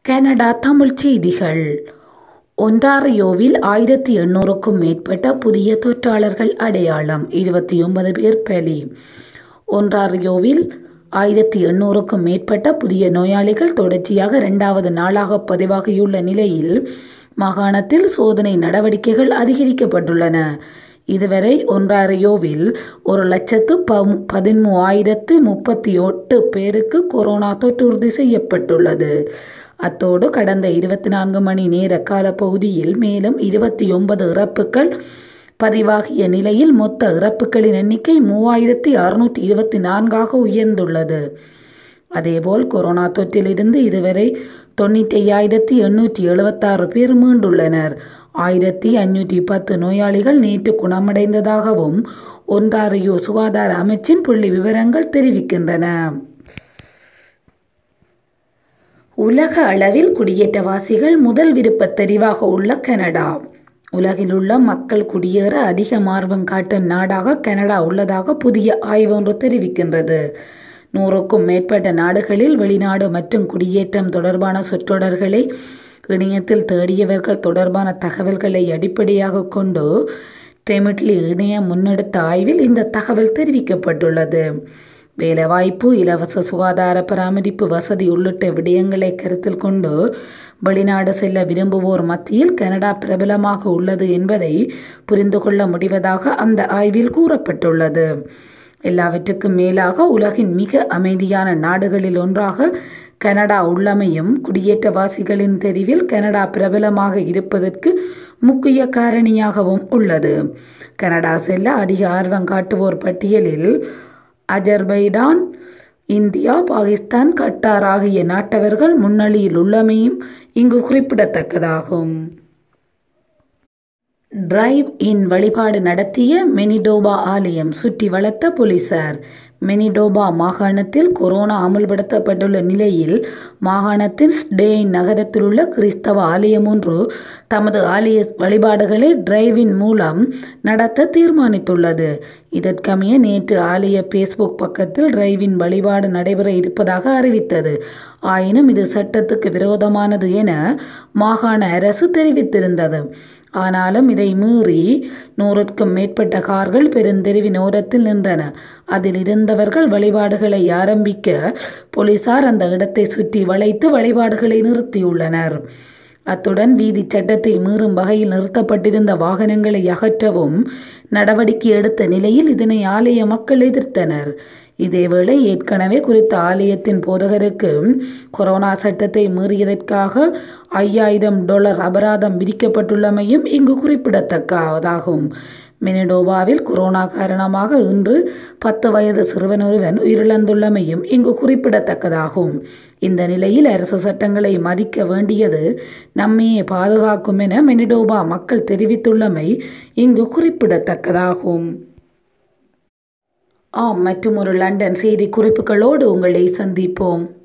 Canada Tamil செய்திகள் ஒன்டாரியோவில் ஆயிரத்தி எண்ணூறுக்கும் மேற்பட்ட புதிய தொற்றாளர்கள் அடையாளம் இருபத்தி ஒன்பது பேர் பலி ஒன்டாரியோவில் ஆயிரத்தி எண்ணூறுக்கும் மேற்பட்ட புதிய நோயாளிகள் தொடர்ச்சியாக இரண்டாவது நாளாக பதிவாகியுள்ள நிலையில் மாகாணத்தில் சோதனை நடவடிக்கைகள் அதிகரிக்கப்பட்டுள்ளன இதுவரை ஒன்றாரியோவில் ஒரு லட்சத்து பம் பதிமூவாயிரத்து முப்பத்தி எட்டு பேருக்கு கொரோனா தொற்று உறுதி செய்யப்பட்டுள்ளது அத்தோடு கடந்த இருபத்தி நான்கு மணி நேர காலப்பகுதியில் மேலும் இருபத்தி ஒன்பது இறப்புகள் பதிவாகிய நிலையில் மொத்த இறப்புகளின் எண்ணிக்கை மூவாயிரத்தி அறுநூற்றி இருபத்தி நான்காக உயர்ந்துள்ளது அதேபோல் கொரோனா தொற்றிலிருந்து இதுவரை தொண்ணூற்றி ஐயாயிரத்தி எண்ணூற்றி எழுபத்தாறு பேர் மீண்டுள்ளனர் ஆயிரத்தி ஐநூற்றி பத்து நோயாளிகள் நேற்று குணமடைந்ததாகவும் ஒன்றாரியோ சுகாதார அமைச்சின் புள்ளி விவரங்கள் தெரிவிக்கின்றன உலக அளவில் குடியேற்றவாசிகள் முதல் விருப்ப தெரிவாக உள்ள கனடா உலகில் உள்ள மக்கள் குடியேற அதிக ஆர்வம் காட்டும் நாடாக கனடா உள்ளதாக புதிய ஆய்வு ஒன்று தெரிவிக்கின்றது நூறுக்கும் மேற்பட்ட நாடுகளில் வெளிநாடு மற்றும் குடியேற்றம் தொடர்பான சொற்றொடர்களை இணையத்தில் தேடியவர்கள் தொடர்பான தகவல்களை அடிப்படையாக கொண்டு டெமிட்லி இணையம் முன்னெடுத்த ஆய்வில் இந்த தகவல் தெரிவிக்கப்பட்டுள்ளது வேலைவாய்ப்பு இலவச சுகாதார பராமரிப்பு வசதி உள்ளிட்ட விடயங்களை கருத்தில் கொண்டு வெளிநாடு செல்ல விரும்புவோர் மத்தியில் கனடா பிரபலமாக உள்ளது என்பதை புரிந்து கொள்ள முடிவதாக அந்த ஆய்வில் கூறப்பட்டுள்ளது எல்லாவற்றுக்கும் மேலாக உலகின் மிக அமைதியான நாடுகளில் ஒன்றாக கனடா உள்ளமையும் குடியேற்றவாசிகளின் தெரிவில் கனடா பிரபலமாக இருப்பதற்கு முக்கிய காரணியாகவும் உள்ளது கனடா செல்ல அதிக ஆர்வம் காட்டுவோர் பட்டியலில் அஜர்பைடான் இந்தியா பாகிஸ்தான் கட்டார் ஆகிய நாட்டவர்கள் முன்னணியில் உள்ளமையும் இங்கு குறிப்பிடத்தக்கதாகும் டிரைவ் இன் வழிபாடு நடத்திய மெனிடோபா ஆலயம் சுற்றி வளர்த்த போலீசார் மெனிடோபா மாகாணத்தில் கொரோனா அமுல்படுத்தப்பட்டுள்ள நிலையில் மாகாணத்தின் ஸ்டேயின் நகரத்தில் உள்ள கிறிஸ்தவ ஆலயம் ஒன்று தமது ஆலய வழிபாடுகளை டிரைவின் மூலம் நடத்த தீர்மானித்துள்ளது இதற்கமைய நேற்று ஆலய பேஸ்புக் பக்கத்தில் டிரைவின் வழிபாடு நடைபெற இருப்பதாக அறிவித்தது ஆயினும் இது சட்டத்துக்கு விரோதமானது என மாகாண அரசு தெரிவித்திருந்தது ஆனாலும் இதை மீறி நூறுக்கும் மேற்பட்ட கார்கள் பெருந்தெருவின் ஓரத்தில் நின்றன அதில் இருந்தவர்கள் வழிபாடுகளை ஆரம்பிக்க போலீசார் அந்த இடத்தை சுற்றி வளைத்து வழிபாடுகளை நிறுத்தியுள்ளனர் அத்துடன் வீதி சட்டத்தை மீறும் வகையில் நிறுத்தப்பட்டிருந்த வாகனங்களை அகற்றவும் நடவடிக்கை எடுத்த நிலையில் இதனை ஆலய மக்கள் எதிர்த்தனர் இதேவேளை ஏற்கனவே குறித்த ஆலயத்தின் போதகருக்கு கொரோனா சட்டத்தை மீறியதற்காக ஐயாயிரம் டாலர் அபராதம் விதிக்கப்பட்டுள்ளமையும் இங்கு குறிப்பிடத்தக்கதாகும் மெனிடோபாவில் கொரோனா காரணமாக இன்று பத்து வயது சிறுவன் ஒருவன் உயிரிழந்துள்ளமையும் இங்கு குறிப்பிடத்தக்கதாகும் இந்த நிலையில் அரசு சட்டங்களை மதிக்க வேண்டியது நம்மையே பாதுகாக்கும் என மெனிடோபா மக்கள் தெரிவித்துள்ளமை இங்கு குறிப்பிடத்தக்கதாகும் ஆம் மற்றும் ஒரு லண்டன் செய்தி குறிப்புகளோடு உங்களை சந்திப்போம்